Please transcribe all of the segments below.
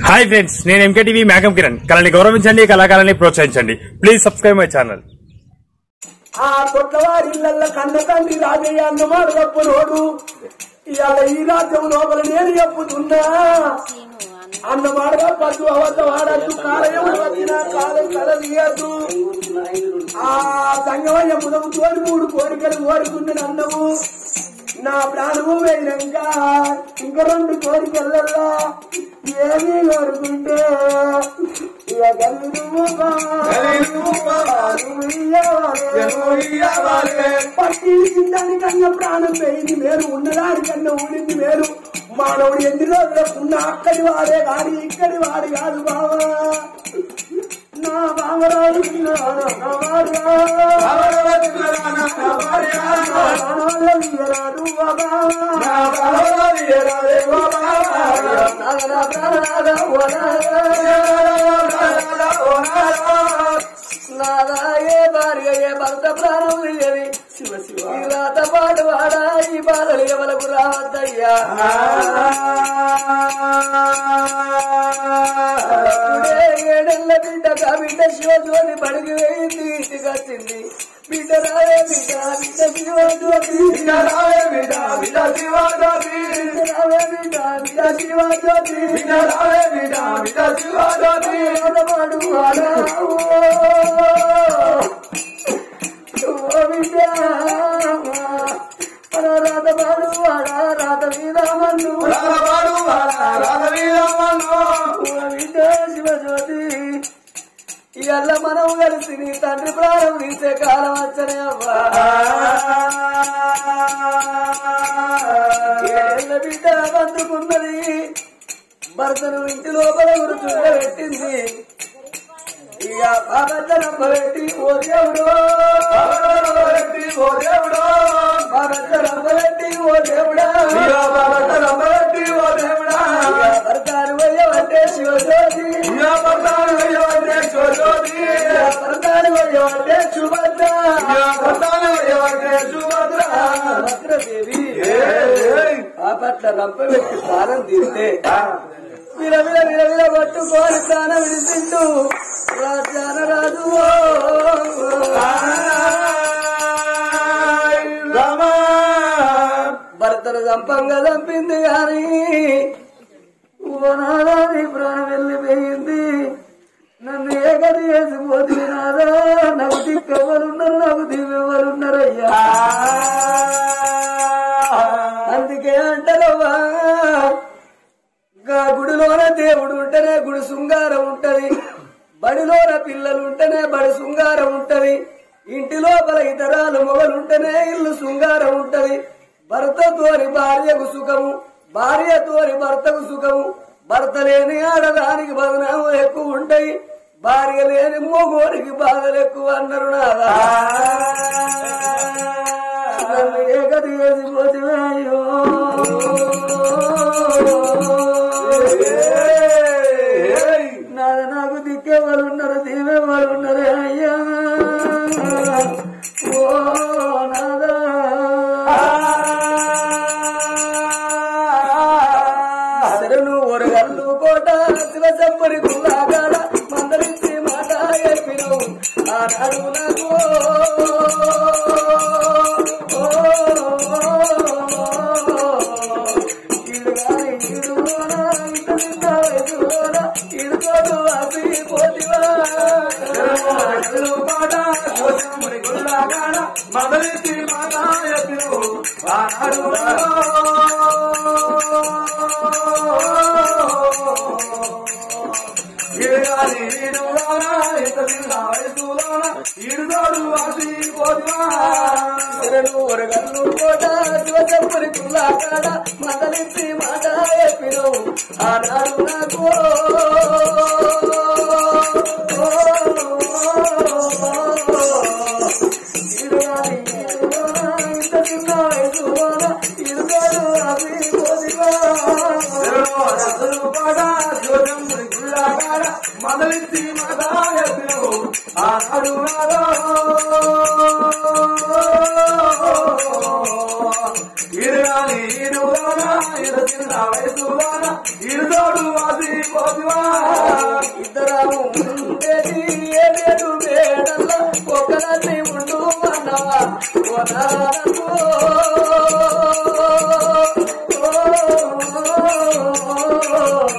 Hi friends నేను MKTV మేఘం కిరణ్ కళని గౌరవించండి కళాకారాన్ని ప్రోత్సహించండి ప్లీజ్ సబ్స్క్రైబ్ మై ఛానల్ ఆ కొట్టవారి ఇళ్ళ కన్న తండ్రి రాజయ్య అన్నమాట తప్పునోడు ఇవాళ ఈ రాజ్యం లోపల నేను చెప్పుతున్నా అన్నమాడగా పద్దు అవద్ద వాడద్దు కాలయముడు వచ్చినా కాలం కలదీయద్దు ఆ సంగమయ్య ముదము తోడి మూడు కోరికలు కోరుకుంది అన్నము నా ప్రాణము వేయనంగా ఇంక రెండు కోరికలల్లా ఏమీ కోరుకుంటే ఇక గల్లి నువ్వు పట్టి దానికన్నా ప్రాణం పోయింది మేలు ఉన్నదానికన్నా ఊడింది మేలు మానవుడు ఎన్ని రోజులకున్న అక్కడి వాడే కాదు ఇక్కడి వాడు కాదు బావా నా బావరాడు నా బావరాడు నాదాయే భార్య ఏ భర్త ప్రాణం ఇయ్యది శివ శివ ఈ రాత పాడు వాడా ఈ బాధలు ఎవలకు రావద్దయ్యా ఇప్పుడే ఏడెళ్ళ బిడ్డ కా బిడ్డ శివజ్యోతి బడికి వేయింది ఇంటికి వచ్చింది బిడ్డ రాయే బిడ్డ బిడ్డ శివజ్యోతి బిడ్డ రాయే బిడ్డ బిడ్డ శివజ్యోతి బిడ్డ రావే బిడ్డ బిడ్డ శివజ్యోతి బిడ్డ రావే బిడ్డ బిడ్డ శివజ్యోతి పాడు వాడా ఓ బిడ్డ రాత పాడు వాడా రాత మీద మన్ను శివజ్యోతి ఇవాళ మనం కలిసి నీ తండ్రి ప్రాణం తీసే కాలం వచ్చనే అవ్వా ఏళ్ళ బిడ్డ అందుకున్నది భర్తను ఇంటి లోపల కూర్చుండబెట్టింది ఇక బాబెత్తనమ్మ పెట్టి ఓ దేవుడు ఓ దేవుడు బాబెత్తనమ్మ పెట్టి ఓ దేవుడా బాబెత్తనమ్మ పెట్టి ఓ దేవుడా భర్తాను వయ్యవంటే శివజ్యోతి భర్తాను వయ్యవంటే శివజ్యోతి భర్తాను వయ్యవంటే సుభద్ర భర్తాను వయ్యవంటే సుభద్ర భద్రదేవి ఆ పట్ల రంప పెట్టి ప్రాణం తీస్తే విల విల విల విల పట్టుకోని ప్రాణం విడిచిండు రాజాన రాజు భర్తను చంపంగా చంపింది గాని నాదాని ప్రాణం వెళ్ళిపోయింది నన్ను ఏకది వేసిపోతుంది నాదా నాకు దిక్కెవరున్నారు నాకు దివ్వెవరున్నారయ్యా అందుకే అంటారవ్వా గా గుడిలోన దేవుడు ఉంటేనే గుడి శృంగారం ఉంటది బడిలోన పిల్లలు ఉంటేనే బడి శృంగారం ఉంటది ఇంటి లోపల ఇతరాలు మొగలుంటేనే ఇల్లు శృంగారం ఉంటది భర్తతోని భార్యకు సుఖము భార్యతోని భర్తకు సుఖము భర్త లేని ఆడదానికి బదనాము ఎక్కువ ఉంటాయి భార్య లేని మొగోనికి బాధలు ఎక్కువ అన్నారు నాదా నన్ను ఏకది వేసిపోతే అయ్యో నాద నాకు దిక్కే వాళ్ళు ఉన్నారు దీవే వాళ్ళు ఉన్నారు అయ్యా ఓ నాదా శరణు ఒరగల్లు కోట శివ చెప్పరి కుల్లాగాడ మందరించి మాట చెప్పిను ఆనాడు నాకు ఇడు గాని ఇడులోన ఇంత నింద వయసులోన ఇడుకోడు అసి పోతివా మొదలెత్తి మాతాయను ఆనాడు ఇడగాలి ఇడులోన ఇంత చిన్న వయసులోన ఇడుదోడు వాసి పోతున్నా శరణు ఒరగల్లు కోట శివ చెప్పరి కుల్లాగాడ మందరించి మాట చెప్పిను ఆనాడు నాకు మొదలెత్తి మాతాయను ఆనాడు నాదో ఇరగాలి ఇరులోన ఇరు చిన్న వయసులోన ఇరుదోడు వాసి పోతివా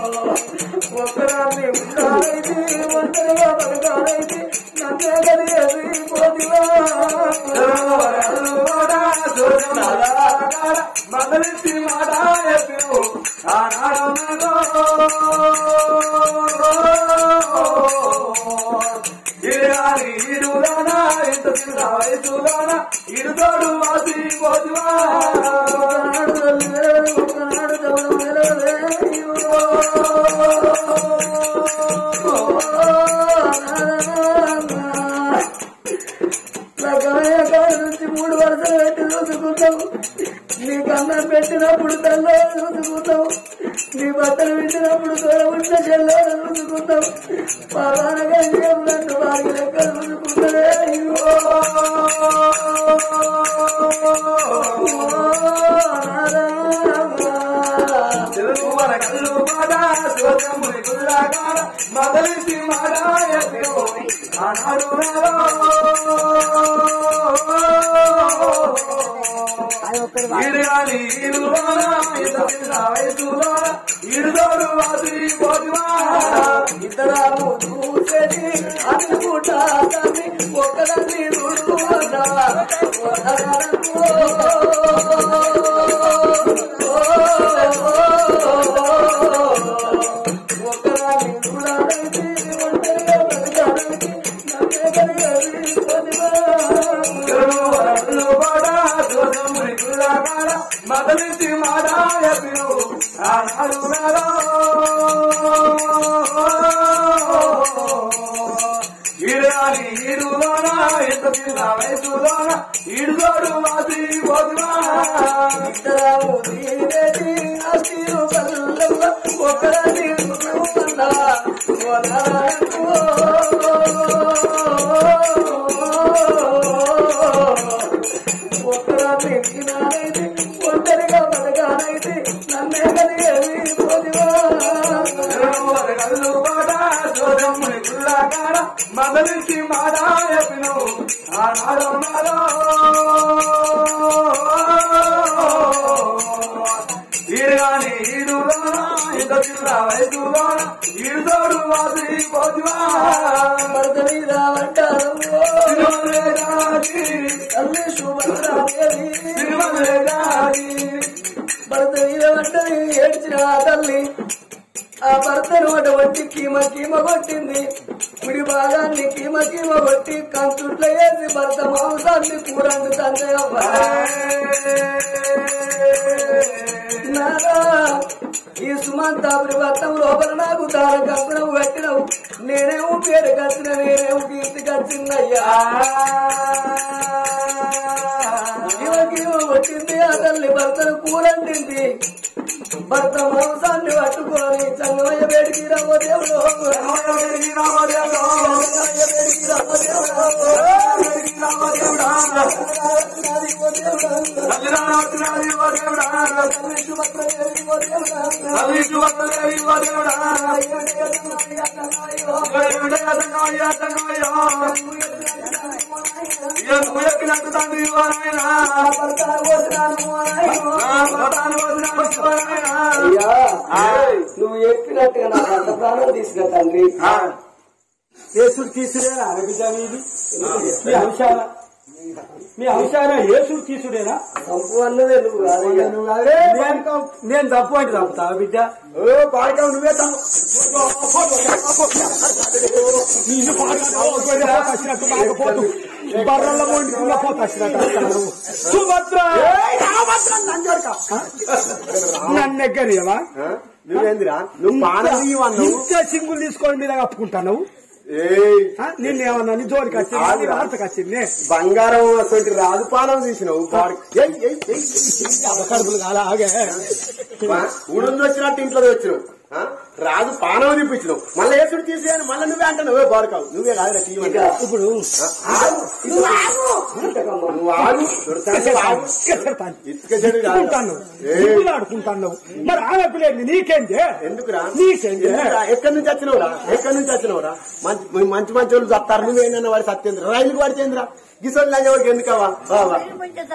ఒక్కదాన్ని ఉండాలైతే ఒంటరిగా బతకాలైతే నన్నే కలిగేది పోతివా మదలిసి మాట ఎప్పుడు ఆనాడు ఇరాని ఇరుగానా ఎంత చిన్న వయసుగానా ఇరుతోడు వాసి పోతువా ఒకనాడు తల్లి వేరు, ఒకనాడు తమ్ముడు వేరు, వేరు. రకమైన కాడ నుంచి మూడు వరుసలు పెట్టి చూసుకుంటావు నీ కన్నం పెట్టినప్పుడు తల్లో చూసుకుంటావు నీ బట్టలు పెట్టినప్పుడు తోడ ఉంటే చెల్లో చూసుకుంటావు పలానగా నన్ను వారి లెక్క చూసుకుంటావే అయ్యో. తెలుగు మన కళ్ళు మాట శివతమ్ముని కుదురాగాన మదలిసి మాట ఎప్పుడు ఆనాడు ఇరుగాని ఇరుగానా ఎంత చిన్న వయసులోన ఇరుదోడు వాసి పోతువా ఇద్దరాము చూసేది అనుకుంటా తల్లి ఒకదాన్ని చూడుకుంటా ఒకదాన్ని చూడాలైతే ఒంటరిగా బతకాలైతే నన్నే కలిగేది పొందివా. మదలిసి మాట ఎప్పుడు ఆనాడు ఈడాలి ఈడులోన ఎంత చిన్న వయసులోన ఈడుదోడు వాసి పోతున్నా ఇద్దరాము తీరేది అసలు పల్లెల్ల ఒకదాన్ని చూడకుండా ఒకదాన్ని వినాలైతే ఒంటరిగా బతకాలైతే నన్నే కలిగేది పోదివా కళ్ళు పాట సోదమ్ముని గుళ్ళాకాడ మదలిసి మాట ఎప్పుడు ఆనాడు ఈడుగాని ఈడులోన ఇంత చిన్న వయసులోన ఈడుతోడు వాసి పోతువా భర్త మీద పడ్డారు తిరుమలే రాజీ తల్లి శుభ్రాదేవి తిరుమలే రాజీ భర్త మీద పడ్డది ఏడ్చిన ఆ తల్లి ఆ భర్తను అటువంటి కీమ కీమ కొట్టింది కుడి భాగాన్ని కీమ కీమ కొట్టి కంచుట్లో వేసి భర్త మాంసాన్ని కూరండు తండ్రి నాదా ఈ సుమంతాపురి భర్తం లోపల నాకు తార కప్పడం కట్టినవు నేనేమో పేరు కట్టిన నేనేమో కీర్తి కట్టిందయ్యా జీవకీమ వచ్చింది ఆ తల్లి భర్తను కూరండింది భర్త మాంసాన్ని పట్టుకొని చంగమయ్య వేడికి రవ్వ దేవుడు చంగమయ్య వేడికి రవ్వ దేవుడు నాది ఓ దేవుడు. తల్లి శుభ్రదేవి ఓ దేవుడు. భర్త భోజనాలు అయ్యా నువ్వు చెప్పినట్టుగా నా భర్త ప్రాణం తీసుకురా తండ్రి యేసుడు తీసుడేనా బిడ్డ మీది మీ అంశాల మీ అంశాల యేసుడు తీసుడేనా సంపు అన్నదే నువ్వు కాదయ్యా నేను నేను తప్పు అంటే తప్పుతా బిడ్డ ఓ పాడకం నువ్వే తప్పు నిన్ను వచ్చినట్టు కాకపోతు బర్రల మొండికున్న పోత వచ్చినట్టు సుభద్ర నన్ను ఎగ్గరియవా నువ్వేందిరా నువ్వు పానం తీయమన్నావు ఇంత సింగులు తీసుకొని మీద కప్పుకుంటాను ఏయ్ నిన్నేమన్నా నీ జోలికి వచ్చింది నీ వార్తకు వచ్చింది బంగారం అటువంటి రాజు పానం తీసినావు బాడీ ఏయ్, ఏయ్, ఏయ్. కడుపులు కాలా ఆగే వా, ఊడుంది వచ్చినట్టు ఇంట్లో వచ్చినావు ఆ? రాజు పానం తీపించినావు మళ్ళీ ఏసుడు తీసేయని మళ్ళీ నువ్వే అంటావు నువ్వే బాడుకావు నువ్వే కాదురా తీయమంటే ఇప్పుడు నువ్వు ఆగు దొరసాని ఆగు. ఇటుక చెడు కాదురా. ఆడుకుంటాను ఏయ్, ఆడుకుంటాను మరి ఆమె పిల్లని నీకేంటి ఎందుకురా నీకేంటి ఎందుకురా? ఎక్కడి నుంచి వచ్చినవురా ఎక్కడి నుంచి వచ్చినవురా మంచి మంచి మంచి వాళ్ళు చెప్తారు నువ్వేందన్న వాడి సత్యేంద్ర రైలుకి పడితేంద్ర గిసోళ్ళు లంజవాడికి ఎందుకవా బావా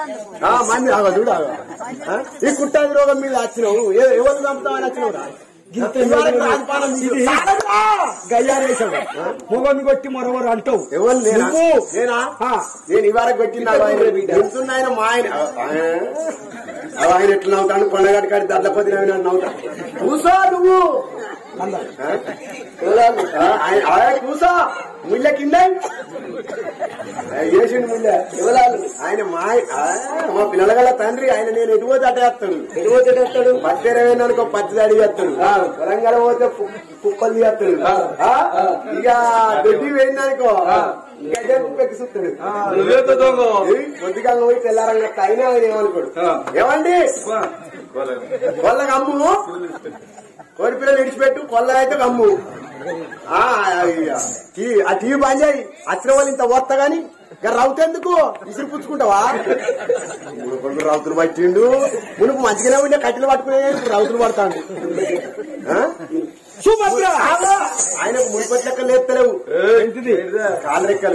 ఆ, మంది ఆగా చూడు ఆగా. ఆ? ఈ కుట్టాది రోగం మీద వచ్చినావు ఏ- ఎవరు చంపుతావని వచ్చినవురా ఇవాళ రాజు పానం తీసి- ఇది చాలదురా! గయ్యారేసాడు మొగని కొట్టి మరొకరు అంటావు ఎవరు నేనా నువ్వు. నేనా ఆ. నేను ఇవాళ పెట్టిన ఎంతున్న ఆయన మా ఆయన ఆయన- ఆయన ఎట్లా నవ్వుతాడు కొండగట్టు కాడి దద్దపతి నవ్వు నవ్వుతా కూసో నువ్వు అన్నారు ఆ? ఆ, ఆయన- ఆయన కూసో ముళ్ళ కింద వేసిండు ముళ్ళ ఎవరాలు ఆయన మా ఆ, మా పిల్లల గల తండ్రి ఆయన నేను ఎటు పోతే అటే వస్తాడు ఎటు పోతే వస్తాడు పత్తెరవేనా అనుకో పత్తి దాడి చేస్తాడు వరంగల్ పోతే కు- కుక్కలు చేస్తాడు ఆ? ఇక దొడ్డి వేయిందనుకో గజం కుక్కకి సుత్తాడు కొద్దిగా పోయి తెల్లారంగా అయినా ఆయన ఏమనుకోడు ఏమండి వాళ్ళకి అమ్ము కోడి పిల్లలు విడిచిపెట్టు కొల్ల అయితే అమ్ము ఆ, ఇక టీ- ఆ టీవీ బంద్ చేయి వచ్చిన వాళ్ళు ఇంత వస్తా గాని ఇక రౌత్ ఎందుకు విసిరి పుచ్చుకుంటావా మూడు కొడుకు రౌతులు పట్టిండు మునుపు మంచిగానే ఉండే కట్టెలు పట్టుకునే ఇప్పుడు రౌతులు పడతాడు ఆ? సుభద్ర ఆగా! ఆయన మునుపటి లెక్కలు లేస్తలేవు ఏంటిది కాలు రెక్కలు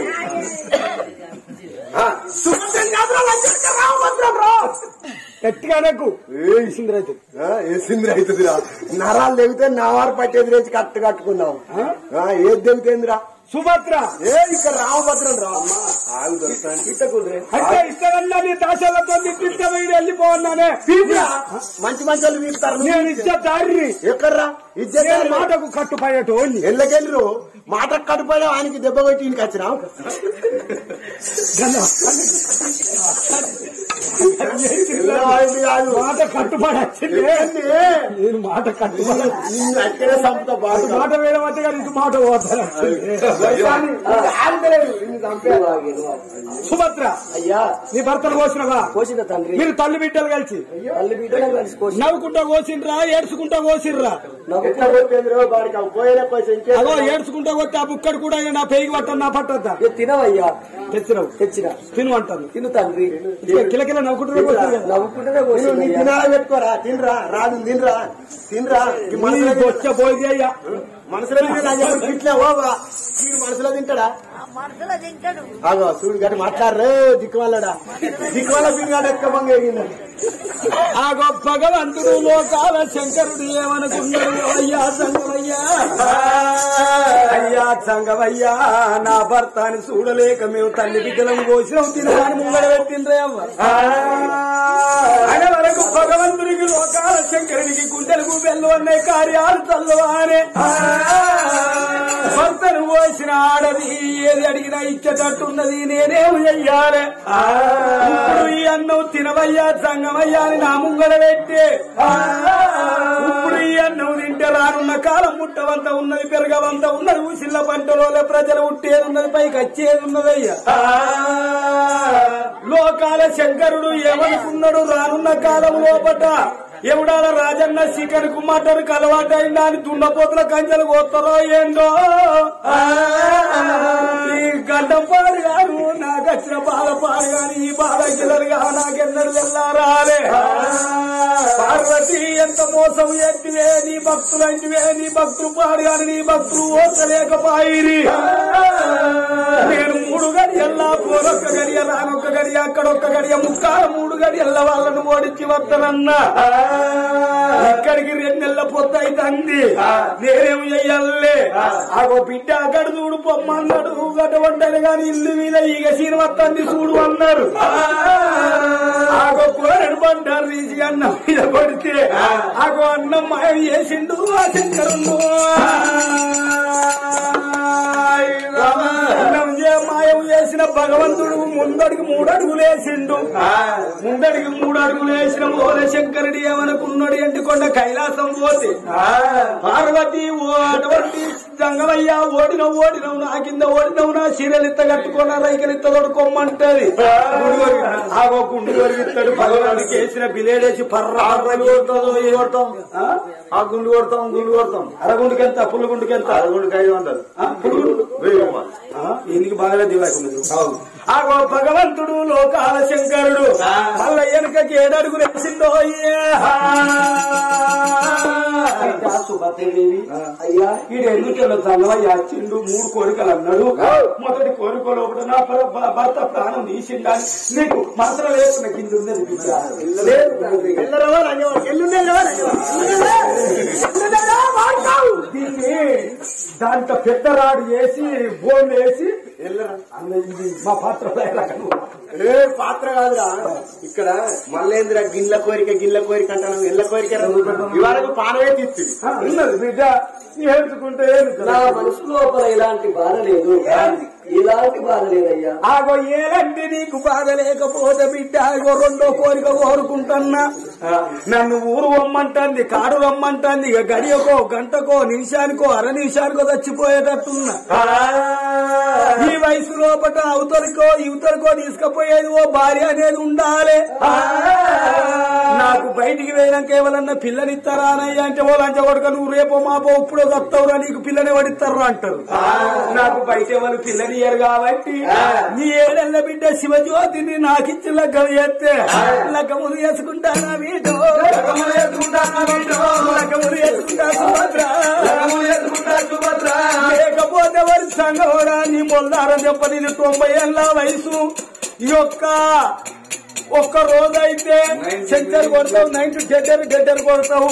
ఆ, సుభద్రం కాదురా, లంచం రామభద్రం రా. గట్టిగా నాకు ఏయ్, సింద్రైతే ఆ, ఏ సింద్ర అవుతుందిరా నరాలు తెగితే నావారు పట్టేది రేచి కట్టు కట్టుకుందాం ఆ, ఏది తెగుతేందిరా సుభద్ర ఏ ఇక్కడ రామభద్రం రా అమ్మా ఆగు దొరుకుతాను ఇట్ట కుదిరే అంటే ఇస్తానన్నా నీ దాశాలతో తిట్టిస్తే మీరు వెళ్ళిపోన్నానే మంచి మంచి వాళ్ళు తీస్తారు నేను ఇచ్చే దారి ఎక్కడ్రా నేను ఇచ్చేది మాటకు కట్టుపోయేటోని ఎల్లకెళ్ళరు మాట కట్టుపోయా ఆయనకి దెబ్బ కొట్టి ఇంటికి వచ్చినా ఎల్లవాడిని కాదు మాట కట్టుబడి వచ్చింది ఏంది? నేను మాట కట్టుబడి నిన్ను అక్కడే చంపుతా బాగా మాట వేయమంటే కానీ ఇది మాట పోతాను ఆగుతలేదు నిన్ను చంపేయాలి సుభద్ర అయ్యా నీ భర్తను కోసినవా కోసిన తండ్రి మీరు తల్లి బిడ్డలు కలిసి తల్లి బిడ్డలు కలిసి కోసిన నవ్వుకుంటా కోసిండ్రా ఏడ్చుకుంటా కోసిర్రా ఎట్లా కొట్టేంద్రో బాడికి పోయిన కొంచెం ఇంకే అదో ఏడ్చుకుంటా కొట్టి ఆ బుక్కడు కూడా నా పేగి పట్టను నా పట్టద్దా ఇక తినవయ్యా తెచ్చినావు తెచ్చిన తిను అంటాను తిను తండ్రి కిలకిల నవ్వుకుంటూ కోసిండ్రు కదా. నవ్వుకుంటూనే నువ్వు నీ కోసిన తినాలా పెట్టుకోరా తినరా రాదు తినరా తినరా ఈ మనసులో నీకు వచ్చే పోయి అయ్యా మనసులో తింటే ఇట్లా ఓవా వీడు మనసులో తింటాడా మనసులో తింటాడు ఆగో చూడు గట్టి మాట్లాడరే దిక్కువల్లడా దిక్కువల్ల పింగాడు ఎక్క బంగ ఎగిందని ఆ గొప్ప భగవంతుడు లోకాల శంకరుడు ఏమనుకున్నాడు అయ్యా సంగమయ్యా అయ్యా సంగమయ్యా నా భర్తని చూడలేక మేము తల్లి బిడ్డలం కోసినాం తినడానికి ముంగడ పెట్టిండ్రే అవ్వ అనే వరకు భగవంతుడికి లోకాల శంకరుడికి గుండెలకు వెళ్ళు అనే కార్యాలు చల్లవానే భర్తను పోసిన ఆడది ఏది అడిగినా ఇచ్చేటట్టున్నది నేనేం చెయ్యాలి ఇప్పుడు ఈ అన్నం తినవయ్యా సంగమయ్యా అని నా ముంగడ పెట్టి ఇప్పుడు ఈ అన్నం తింటే రానున్న కాలం ముట్టవంత ఉన్నది పెరగవంత ఉన్నది ఊసిళ్ళ పంటలో ప్రజలు ఉట్టేది ఉన్నది పైకి వచ్చేది ఉన్నదయ్యా లోకాల శంకరుడు ఏమనుకున్నాడు రానున్న కాలం లోపట ఎవడాల రాజన్న చికెన్కు మటన్ కలవాటైందా అని దున్నపోతుల కంచెలు కోస్తారో ఏందో ఈ గడ్డం పాడు గాను నాకు వచ్చిన బాధ పాడు గాని ఈ బాధ గిల్లరుగా నాకెన్నడు వెళ్ళారాలే పార్వతి ఎంత మోసం ఎట్టివే నీ భక్తులు అంటివే నీ భక్తులు పాడు గాని నీ భక్తులు ఓర్చలేకపాయిరి నేను మూడు గడియల్లా పోరొక్క గడియ రానొక్క గడియ అక్కడొక్క గడియ ముక్కాల మూడు గడియల్ల వాళ్ళను ఓడించి వస్తానన్నా ఇక్కడికి రెండు నెలల పొత్తు అవుతుంది నేనేం చెయ్యాలే ఆగో బిడ్డ అక్కడ చూడు పొమ్మన్నాడు అటువంటిది గాని ఇల్లు మీద ఈగ సీన్ వస్తుంది చూడు అన్నారు ఆగో కూరడు పంటారు తీసి అన్నం మీద కొడితే ఆగో అన్నం మాయం చేసిండు ఆ శంకరుడు అన్నం చే- మాయం చేసిన భగవంతుడు ముందడికి మూడు అడుగులు వేసిండు ముందడికి మూడు అడుగులు వేసిన ఓల శంకరుడు ఏమనుకున్నాడు ఎంటికొండ కైలాసం పోతే పార్వతి ఓ అటువంటి జంగమయ్య ఓడినవు ఓడినవు నా కింద ఓడినవు నా చీరలిత్త కట్టుకున్న రైకలిత్త తొడుకోమంటది ఆగో గుండు వరిగిస్తాడు భగవానికి వేసిన బిలేడేసి పర్రా కొడతాం ఆ గుండు కొడతాం గుండు కొడతాం అరగుండుకి ఎంత పుల్లు గుండుకి ఎంత అరగుండుకి ఐదు వందలు పుల్లు ఎందుకు బాగా దివాకున్నది ఆగో భగవంతుడు లోకాల శంకరుడు మళ్ళా వెనుకకి ఏడడుగులు వేసిందో సుభద్రదేవి అయ్యా ఈడు ఎందుకు తనవయ్యా చిండు మూడు కోరికలు అన్నాడు మొదటి కోరిక లోపల నా భర- భ- భర్త ప్రాణం తీసిండాలి నీకు మాత్రం లేకుండా కింద ఉన్నది బిడ్డ. ఎల్లరవా లంజవాడికి ఎల్లుండే రవా దీన్ని దాంట్లో పెద్ద రాడు వేసి బోన్ వేసి అన్న ఇది మా పాత్ర ఏ పాత్ర కాదురా ఇక్కడ మల్లేంద్ర గిల్ల కోరిక గిల్ల కోరిక అంటాను ఎల్ల కోరిక ఇవాళ పానవే తీస్తుంది ఉన్నది బిడ్డ ఏడుచుకుంటే నా మనసు లోపల ఇలాంటి బాధ లేదు ఇలాంటి బాధ లేదయ్యా ఆగో ఏలంటే నీకు బాధ లేకపోతే బిడ్డ ఆగో రెండో కోరిక కోరుకుంటున్నా నన్ను ఊరు రమ్మంటుంది కాడు రమ్మంటుంది ఇక గడియకో గంటకో నిమిషానికో అర నిమిషానికో చచ్చిపోయేటట్టున్నా ఈ వయసు లోపల అవతలికో ఇవతలికో తీసుకుపోయేది ఓ భార్య అనేది ఉండాలి నాకు బయటికి వేయడానికి ఎవరన్నా పిల్లనిస్తారా అనయ్య అంటే ఓ లంచ కొడుక నువ్వు రేపో మాపో ఇప్పుడో తప్పుతావురా నీకు పిల్లని పడిస్తారా అంటారు నాకు బయట ఎవరు పిల్లనియరు కాబట్టి నీ ఏడెళ్ళ బిడ్డ శివజ్యోతిని నాకిచ్చి లగ్గం చేస్తే లగ్గములు చేసుకుంటానా వీటో లగ్గములు చేసుకుంటానా వీటో లగ్గములు చేసుకుంటా సుభద్ర లేకపోతే వారి సంగోడా నీ మొల్లారం చెప్పని తొంభై ఏళ్ళ వయసు ఈ యొక్క ఒక్క రోజు అయితే సెంచర్ కొడతావు నైన్టీ గడ్డరు గడ్డరు కొడతావు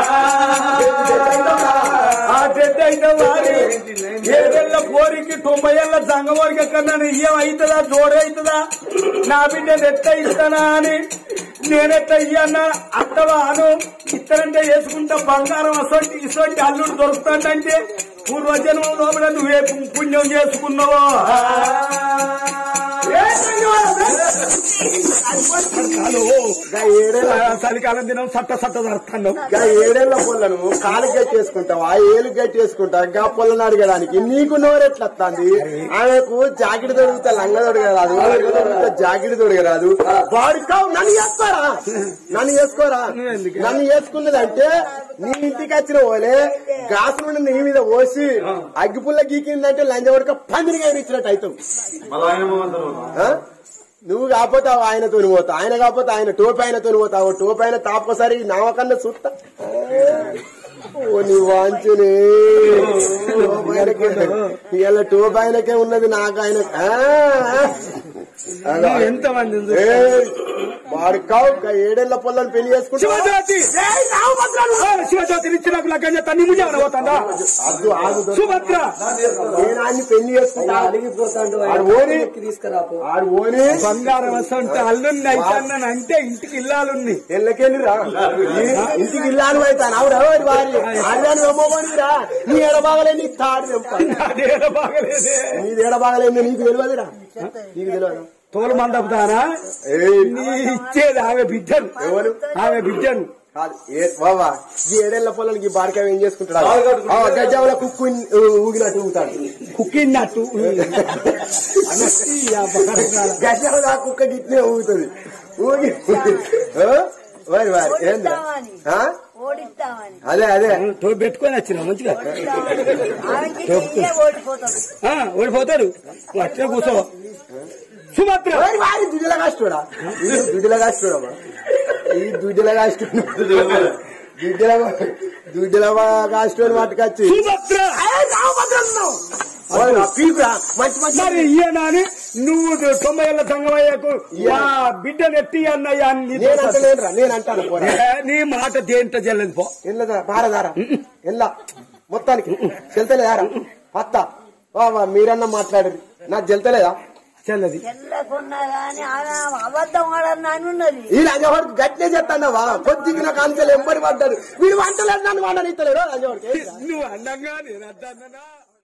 ఆ డెడ్ అయితే వారి ఏడేళ్ల పోరికి తొంభై ఏళ్ళ సంగవారికి ఎక్కడ ఇయ్యం అవుతుందా జోడే అవుతుందా నా బిడ్డ ఎట్ట ఇస్తానా అని నేనెట్ట ఇయ్యన్నా అత్తవా అను ఇత్తనంటే వేసుకుంటా బంగారం అసొంటి ఇసొంటి అల్లుడు దొరుకుతాడంటే పూర్వజన్మ లోపల నువ్వే పుణ్యం చేసుకున్నావో చలికాలం దినం సట్ట సట్ట జరుపుతాను గా ఏడేళ్ల పొలను కాలు గట్టేసుకుంటావా ఏలు గట్టేసుకుంటా గా పొలను అడగడానికి నీకు నోరెట్లా వస్తుంది ఆమెకు జాకెట్ దొరుకుతా లంగ దొరకరాదు లంగ దొరికితే జాకెట్ దొరకరాదు వాడు కావు నన్ను చేసుకోరా నన్ను చేసుకోరా నన్ను చేసుకున్నదంటే నీ ఇంటికి వచ్చిన పోలే గాసు నుండి నీ మీద పోసి అగ్గిపుల్ల గీకిందంటే లంజ వడక పందిరిగా ఇచ్చినట్టు అవుతావు ఆ? నువ్వు కాకపోతే ఆయనతో పోతావు ఆయన కాకపోతే ఆయన టోపి ఆయనతో పోతావు టోపి ఆయన తాపకసారి నామకన్నా చూస్తా ఓ నీ వాంచుని ఇవాళ టోపి ఆయనకే ఉన్నది నాకు ఆయన ఎంత మంది వాడు కావు గా ఏడేళ్ల పొల్లని పెళ్లి చేసుకుంటా శివజ్యోతి శివజ్యోతి ఇచ్చి నాకు లగ్గం చేస్తా నీ ముందు ఏమైనా పోతాడా అద్దు ఆగు దొరక. సుభద్ర నేను ఆయన్ని పెళ్లి చేసుకుంటా అలిగిపోతాండు ఆడు ఓని తీసుకురాపో ఆడు ఓని బంగారం వస్తుంటే అల్లుంది అయితే అంటే ఇంటికి ఇల్లాలుంది ఎల్లకెళ్ళి రా ఇంటికి ఇల్లాను అవుతాను ఆవిడ ఎవరి భార్య ఆడదాని వెమ్మోనిరా నీ ఎడబాగలే నీ తాడు వెంప అదేదో బాగలేదే నీది ఎడబాగలేదు నీకు తెలియదురా నీకు తెలియదు తోలు మందపుతానా ఏయ్, నీ ఇచ్చేది ఆమె బిడ్డను ఎవరు ఆమె బిడ్డను కాదు ఏ బాబా ఈ ఏడేళ్ల పొలానికి ఈ బాడకాయ ఏం చేసుకుంటాడు ఆ, గజ్జావుల కుక్కు ఊగినట్టు ఊగుతాడు కుక్కిన్నట్టు గజ్జావుల కుక్క గిట్నే ఊగుతుంది ఊగి ఆ? వారి వారి ఏంది ఆ? ఓడిస్తామని అదే అదే తో పెట్టుకొని వచ్చిన మంచిగా ఆమెకి చెయ్యే ఓడిపోతాడు ఆ, ఓడిపోతాడు నువ్వు అట్లే కూర్చో సుభద్ర వారి వారి దుడ్డిల కాస్తుడా ఇది దుడ్డిల కాస్తుడా ఈ దుడ్డిల కాస్తుడు దుడ్డిల దుడ్డిల కాస్తుడు మట్టుకొచ్చి సుభద్ర పీకురా మంచి మంచి మరి ఈయన అని నువ్వు తొంభై ఏళ్ళ సంగమయ్యకు ఆ బిడ్డను ఎత్తి అన్నయ్య అని నీతో నేను అంటలేనురా నేను అంటాను పోరా ఏ, నీ మాట దేంట చెల్లదు పో ఎల్లదా భారదారా ఎల్లా మొత్తానికి చెల్తలేదారా అత్త బాబా మీరన్నా మాట్లాడరు నాకు చెల్తలేదా చెల్లది తెల్లకున్నా గాని ఆమె అబద్ధం ఆడని అని ఉన్నది ఈ రంజవాడికి గట్టినే చెప్తానవా కొద్దిగా నాకు అంచెలు ఎంబడి పడ్డాడు వీడు వంటలేదు నన్ను వండనిస్తలేరు రంజవాడికి నువ్వు అండంగా నేను అద్దన్నా